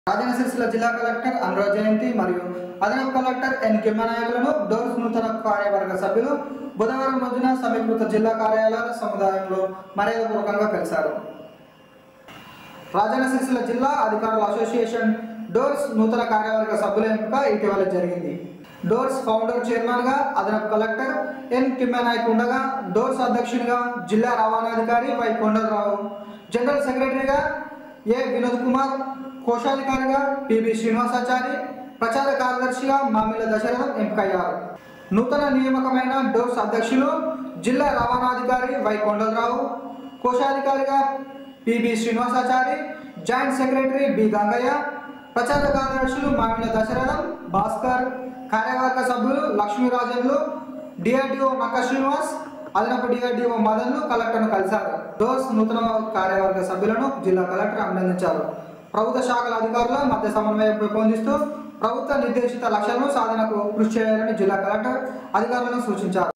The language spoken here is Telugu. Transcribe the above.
రాజన్న సిరిసిల్ల జిల్లా కలెక్టర్ అనురాజ్ జయంతి మరియు అదనపు కలెక్టర్ ఎన్ కిమ్మనాయకులను డోర్స్ నూతన కార్యవర్గ సభ్యులు బుధవారం రోజున సమీకృత జిల్లా కార్యాలయాల సముదాయంలో మర్యాదపూర్వకంగా కలిశారు రాజన్న సిరిసిల్ల జిల్లా అధికారుల అసోసియేషన్ డోర్స్ నూతన కార్యవర్గ సభ్యుల ఎంపిక ఇటీవల జరిగింది డోర్స్ ఫౌండర్ చైర్మన్ గా అదనపు కలెక్టర్ ఎన్ కిమ్మెనాయక్ ఉండగా డోర్స్ అధ్యక్షునిగా జిల్లా రవాణాధికారి వై కొండలరావు జనరల్ సెక్రటరీగా ఏ వినోద్ కుమార్ కోశాధికారిగా పిబి శ్రీనివాసాచారి ప్రచార కార్యదర్శిగా మామిళ్ళ దశరథం ఎంపికయ్యారు నూతన నియామకమైన డోర్స్ అధ్యక్షులు జిల్లా రవాణాధికారి వై కొండలరావు కోశాధికారిగా P B Srinivasachari joint secretary B Gangaiah ప్రచార కార్యదర్శులు మామిళ్ళ దశరథం భాస్కర్ కార్యవర్గ సభ్యులు లక్ష్మీరాజన్లు డిఆర్డిఓ నక్క శ్రీనివాస్ అదనపు డిఆర్డిఓ మదన్లు కలెక్టర్ను కలిశారు డోర్స్ నూతన కార్యవర్గ సభ్యులను జిల్లా కలెక్టర్ అభినందించారు ప్రభుత్వ శాఖల అధికారుల మధ్య సమన్వయం పెంపొందిస్తూ ప్రభుత్వ నిర్దేశిత లక్ష్యాలను సాధనకు కృషి చేయాలని జిల్లా కలెక్టర్ అధికారులను సూచించారు